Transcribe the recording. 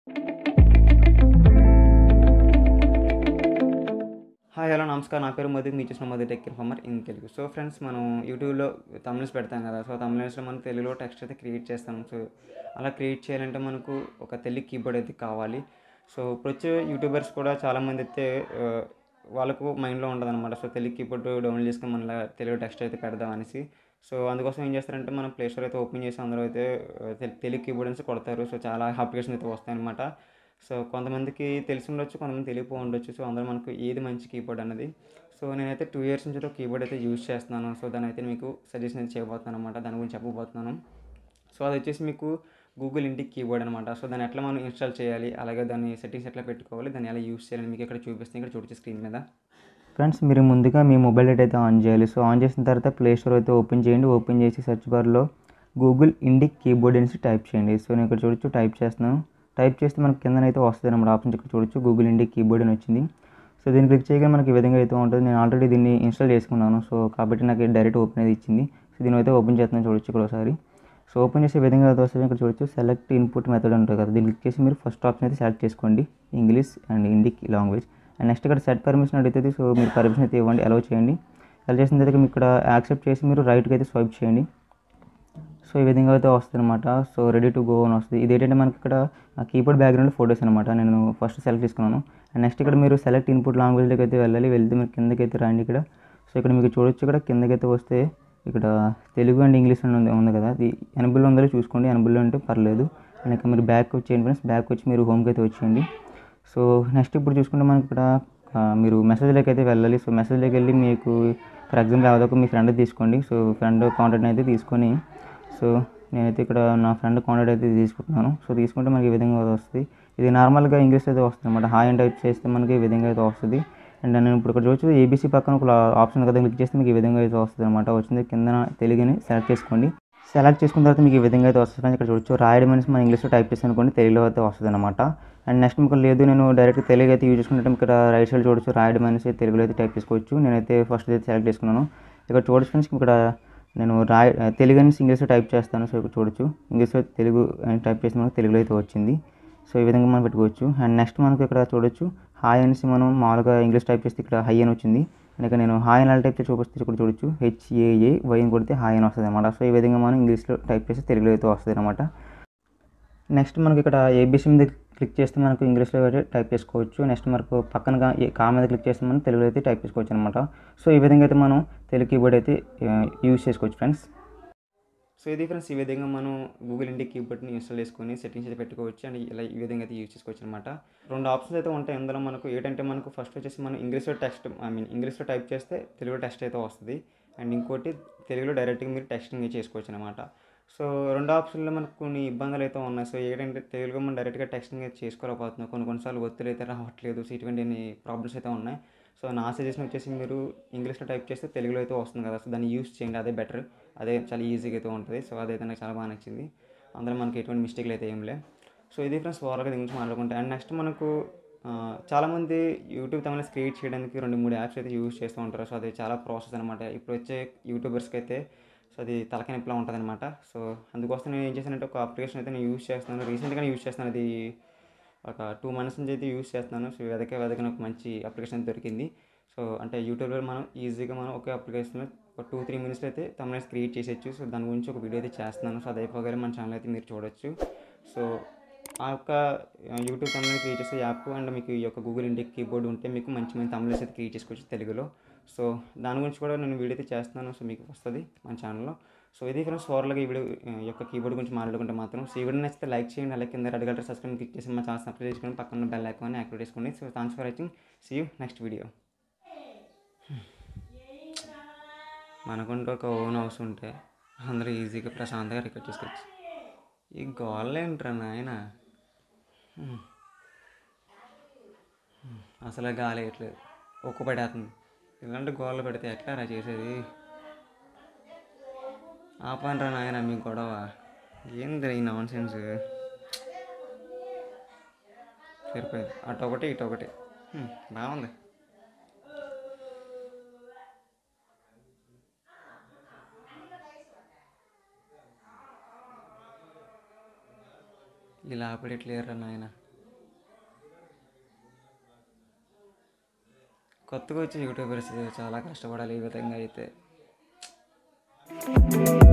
Hi hello నమస్కారం నా పేరు మధు మీరు చూసిన Madhu tech informer in Telugu so friends మనం యూట్యూబ్లో తమిళస్ పెడతాం కదా సో తమిళస్లో మనం తెలుగులో టెక్స్ట్ అయితే క్రియేట్ చేస్తాం సో అలా క్రియేట్ చేయాలంటే మనకు ఒక తెలుగు కీబోర్డ్ అయితే కావాలి సో ఇప్పుడు వచ్చే యూట్యూబర్స్ కూడా చాలామంది అయితే ఆ, వాళ్ళకు మైండ్లో ఉంటుంది అనమాట సో తెలుగు కీబోర్డ్ డౌన్లోడ్ చేసుకొని మన తెలుగు టెక్స్ట్ అయితే పెడదాం అనేసి సో అందుకోసం ఏం చేస్తారంటే మనం ప్లే స్టోర్ అయితే ఓపెన్ చేసి అందులో అయితే ఆ, తెలు- తెలుగు కీబోర్డ్ అనేసి కొడతారు సో చాలా అప్లికేషన్ అయితే వస్తాయన్నమాట సో కొంతమందికి తెలిసి ఉండొచ్చు కొంతమంది తెలియపో ఉండొచ్చు సో అందులో మనకు ఏది మంచి కీబోర్డ్ అన్నది సో నేనైతే టూ ఇయర్స్ నుంచి అయితే కీబోర్డ్ అయితే యూజ్ చేస్తున్నాను సో దాని అయితే మీకు సజెషన్ అయితే చేయబోతున్నాను అనమాట దాని గురించి చెప్పబోతున్నాను సో అది వచ్చేసి మీకు గూగుల్ ఇంటికి కీబోర్డ్ అనమాట సో దాన్ని ఎట్లా మనం ఇన్స్టాల్ చేయాలి అలాగే దాని సెట్టింగ్స్ ఎట్లా పెట్టుకోవాలి దాన్ని ఎలా యూజ్ చేయాలని మీకు ఇక్కడ చూపిస్తాను ఇక్కడ చూడొచ్చు స్క్రీన్ మీద ఫ్రెండ్స్ మీరు ముందుగా మీ మొబైల్ డేటా అయితే ఆన్ చేయాలి సో ఆన్ చేసిన తర్వాత ప్లే స్టోర్ అయితే ఓపెన్ చేయండి ఓపెన్ చేసి సెర్చ్ బార్లో గూగుల్ ఇండిక్ కీబోర్డ్ అనేసి టైప్ చేయండి సో నేను ఇక్కడ చూడొచ్చు టైప్ చేస్తున్నాను టైప్ చేస్తే మనకి కిందనైతే వస్తుంది అనమాట ఆప్షన్ ఇక్కడ చూడొచ్చు గూగుల్ ఇండిక్ కీబోర్డ్ అని వచ్చింది సో దీన్ని క్లిక్ చేయగానే మనకి ఈ విధంగా అయితే ఉంటుంది నేను ఆల్రెడీ దీన్ని ఇన్స్టాల్ చేసుకున్నాను సో కాబట్టి నాకు డైరెక్ట్ ఓపెన్ అయితే ఇచ్చింది సో దీని అయితే ఓపెన్ చేస్తున్నాను చూడొచ్చు ఇక్కడ ఒకసారి సో ఓపెన్ చేసే విధంగా అయితే వస్తుంది ఇక్కడ చూడొచ్చు సెలెక్ట్ ఇన్పుట్ మెథడ్ ఉంటుంది కదా దీన్ని క్లిక్ చేసి మీరు ఫస్ట్ ఆప్షన్ అయితే సెలెక్ట్ చేసుకోండి English and Indic language and next ఇక్కడ సెట్ పర్మిషన్ అడుగుతుంది సో మీరు పర్మిషన్ అయితే ఇవ్వండి అలౌ చేయండి అలా చేసిన తర్వాత మీకు ఇక్కడ యాక్సెప్ట్ చేసి మీరు రైట్కి అయితే స్వైప్ చేయండి సో ఈ విధంగా అయితే వస్తుంది అనమాట సో రెడీ టు గో అని వస్తుంది ఇది ఏంటంటే మనకి ఇక్కడ కీబోర్డ్ బ్యాక్గ్రౌండ్ ఫోటోస్ అనమాట నేను ఫస్ట్ సెలెక్ట్ చేసుకున్నాను అండ్ నెక్స్ట్ ఇక్కడ మీరు సెలెక్ట్ ఇన్పుట్ లాంగ్వేజ్లోకి అయితే వెళ్ళాలి వెళ్తే మీరు కిందకి అయితే రండి ఇక్కడ సో ఇక్కడ మీకు చూడొచ్చు ఇక్కడ కిందకి అయితే వస్తే ఇక్కడ తెలుగు అండ్ ఇంగ్లీష్ అని ఉంది ఉంది కదా అది ఎనబుల్ ఉందో చూసుకోండి ఎనబుల్ ఉంటే పర్లేదు అండ్ ఇక్కడ మీరు బ్యాక్ వచ్చేయండి ఫ్రెండ్స్ బ్యాక్ వచ్చి మీరు హోమ్కి అయితే వచ్చేయండి సో నెక్స్ట్ ఇప్పుడు చూసుకుంటే మనకి ఇక్కడ ఆ, మీరు మెసేజ్లోకి అయితే వెళ్ళాలి సో మెసేజ్లోకి వెళ్ళి మీకు ఫర్ ఎగ్జాంపుల్ ఏదో ఒక మీ ఫ్రెండ్ తీసుకోండి సో ఫ్రెండ్ కాంటాక్ట్ అయితే తీసుకొని సో నేనైతే ఇక్కడ నా ఫ్రెండ్ కాంటాక్ట్ అయితే తీసుకుంటున్నాను సో తీసుకుంటే మనకి ఈ విధంగా వస్తుంది ఇది నార్మల్గా ఇంగ్లీష్ అయితే వస్తుంది అనమాట హాయ్ అని టైప్ చేస్తే మనకి ఈ విధంగా అయితే వస్తుంది అండ్ నేను ఇప్పుడు ఇక్కడ చూడొచ్చు ఏబీసీ పక్కన ఒక ఆప్షన్ కదా క్లిక్ చేస్తే మీకు ఈ విధంగా అయితే వస్తుంది అనమాట వచ్చింది కింద తెలుగుని సెలెక్ట్ చేసుకోండి సెలెక్ట్ చేసుకున్న తర్వాత మీకు ఈ విధంగా అయితే వస్తుంది ఫ్రెండ్స్. ఇక్కడ చూడొచ్చు రాయడం అనేసి మన ఇంగ్లీష్లో టైప్ చేసి అనుకోండి తెలుగులో అయితే వస్తుంది అనమాట అండ్ నెక్స్ట్ మీకు లేదు నేను డైరెక్ట్ తెలుగు అయితే యూజ్ చేసుకుంటే ఇక్కడ రైట్ సైడ్ చూడొచ్చు రాయడం అనేసి తెలుగులో అయితే టైప్ చేసుకోవచ్చు నేనైతే ఫస్ట్ అయితే సెలెక్ట్ చేసుకున్నాను ఇక్కడ చూడొచ్చు ఫ్రెండ్స్ ఇక్కడ నేను రాయ తెలుగు అనేసి ఇంగ్లీష్లో టైప్ చేస్తాను సో ఇక్కడ చూడొచ్చు ఇంగ్లీష్లో తెలుగు అని టైప్ చేసి మనకు తెలుగులో అయితే వచ్చింది సో ఈ విధంగా మనం పెట్టుకోవచ్చు అండ్ నెక్స్ట్ మనకు ఇక్కడ చూడొచ్చు హాయ్ అనేసి మనం మామూలుగా ఇంగ్లీష్ టైప్ చేస్తే ఇక్కడ హై అని వచ్చింది అండ్ ఇక్కడ నేను హాయ్ అని టైప్ చేసి చూపిస్తే ఇక్కడ చూడొచ్చు హెచ్ఏఏ వై అని కొడితే హాయ్ అని వస్తుంది అనమాట సో ఈ విధంగా మనం ఇంగ్లీష్లో టైప్ చేస్తే తెలుగులో అయితే వస్తుంది అనమాట నెక్స్ట్ మనకి ఇక్కడ ఏబీసీ మీద క్లిక్ చేస్తే మనకు ఇంగ్లీష్లో అయితే టైప్ చేసుకోవచ్చు నెక్స్ట్ మనకు పక్కన కా- ఏ- కా మీద క్లిక్ చేస్తే మనం తెలుగులో అయితే టైప్ చేసుకోవచ్చు అనమాట సో ఈ విధంగా అయితే మనం తెలుగు కీబోర్డ్ అయితే యూజ్ చేసుకోవచ్చు ఫ్రెండ్స్ సో ఇది ఫ్రెండ్స్ ఈ విధంగా మనం గూగుల్ ఇండియా కీబోర్డ్ని ఇన్స్టాల్ చేసుకొని సెట్టింగ్స్ అయితే పెట్టుకోవచ్చు అండ్ ఇలా ఈ విధంగా అయితే యూజ్ చేసుకోవచ్చు అనమాట రెండు ఆప్షన్స్ అయితే ఉంటాయి అందులో మనకు ఏంటంటే మనకు ఫస్ట్ వచ్చేసి మనం ఇంగ్లీష్లో టెక్స్ట్ ఐ మీన్ ఇంగ్లీష్లో టైప్ చేస్తే తెలుగులో టెక్స్ట్ అయితే వస్తుంది అండ్ ఇంకోటి తెలుగులో డైరెక్ట్గా మీరు టెక్స్టింగ్ చేసుకోవచ్చు అనమాట సో రెండు ఆప్షన్లో మనకు కొన్ని ఇబ్బందులు అయితే ఉన్నాయి సో ఏంటంటే తెలుగులో మనం డైరెక్ట్గా టెక్స్టింగ్ అయితే చేసుకోలేకపోతున్నాం కొన్ని కొన్నిసార్లు ఒత్తిడి అయితే రావట్లేదు సో ఇటువంటి ప్రాబ్లమ్స్ అయితే ఉన్నాయి సో నా సజెషన్ వచ్చేసి మీరు ఇంగ్లీష్లో టైప్ చేస్తే తెలుగులో అయితే వస్తుంది కదా సో దాన్ని యూస్ చేయండి అదే బెటర్ అదే చాలా ఈజీగా అయితే ఉంటుంది సో అదైతే నాకు చాలా బాగా నచ్చింది అందులో మనకి ఎటువంటి మిస్టేక్లు అయితే ఏం లే సో ఇది ఫ్రెండ్స్ ఓవరాల్గా దీని గురించి మాట్లాడుకుంటే అండ్ నెక్స్ట్ మనకు ఆ, చాలామంది యూట్యూబ్ తమిళ క్రియేట్ చేయడానికి రెండు మూడు యాప్స్ అయితే యూజ్ చేస్తూ ఉంటారు సో అది చాలా ప్రాసెస్ అనమాట ఇప్పుడు వచ్చే యూట్యూబర్స్కి అయితే సో అది తలకాయ నొప్పిలా ఉంటుంది అనమాట సో అందుకోసం నేను ఏం చేశానంటే ఒక అప్లికేషన్ అయితే నేను యూజ్ చేస్తున్నాను రీసెంట్గానే యూజ్ చేస్తున్నాను అది ఒక టూ మంత్స్ నుంచి అయితే యూజ్ చేస్తున్నాను సో వెదకే వెదక నాకు మంచి అప్లికేషన్ దొరికింది సో అంటే యూట్యూబ్లో మనం ఈజీగా మనం ఒక అప్లికేషన్లో ఒక టూ త్రీ మినిట్స్లో అయితే తమిళ క్రియేట్ చేసేయచ్చు సో దాని గురించి ఒక వీడియో అయితే చేస్తున్నాను సో అది అయిపోగానే మన ఛానల్ అయితే మీరు చూడొచ్చు సో ఆ యొక్క యూట్యూబ్ తమిళ క్రియేట్ చేసే యాప్ అండ్ మీకు ఈ యొక్క గూగుల్ ఇండియా కీబోర్డ్ ఉంటే మీకు మంచి మంచి తమిళ అయితే క్రియేట్ చేసుకోవచ్చు తెలుగులో సో దాని గురించి కూడా నేను వీడియో అయితే చేస్తున్నాను సో మీకు వస్తుంది మన ఛానల్లో సో ఇది ఫ్రెండ్స్ ఓవర్గా ఈ వీడియో ఆ, యొక్క కీబోర్డ్ గురించి మాట్లాడుకుంటే మాత్రం సో ఈ వీడియో నచ్చితే లైక్ చేయండి అలాగే కింద రెడ్ కలర్ సబ్స్క్రైబ్ క్లిక్ చేసి మా ఛానల్ సబ్స్క్రైబ్ చేసుకొని పక్కన బెల్ ఐకాన్ యాక్టివేట్ చేసుకోండి so thanks for watching see you next video మనకుంటూ ఒక ఓన్ హౌస్ ఉంటే అందరూ ఈజీగా ప్రశాంతంగా రికార్డ్ చేసుకోవచ్చు ఈ గోళ్ళ ఏంట్రా నాయన హ్మ్. హ్మ్. అసలు గాలి వేయట్లేదు ఒక్క పడేస్తుంది ఇలాంటి గోళ్ళు పెడితే ఎట్లా రా చేసేది ఆపండ్రా నాయన మీ గొడవ ఏంది ఈ నాన్ సెన్స్ సరిపోయింది అటు ఒకటి ఇటు ఒకటి హ్మ్, బాగుంది ఇలా ఆపడేట్లేరా నాయన కొత్తగా వచ్చే యూట్యూబర్స్ చాలా కష్టపడాలి ఈ విధంగా అయితే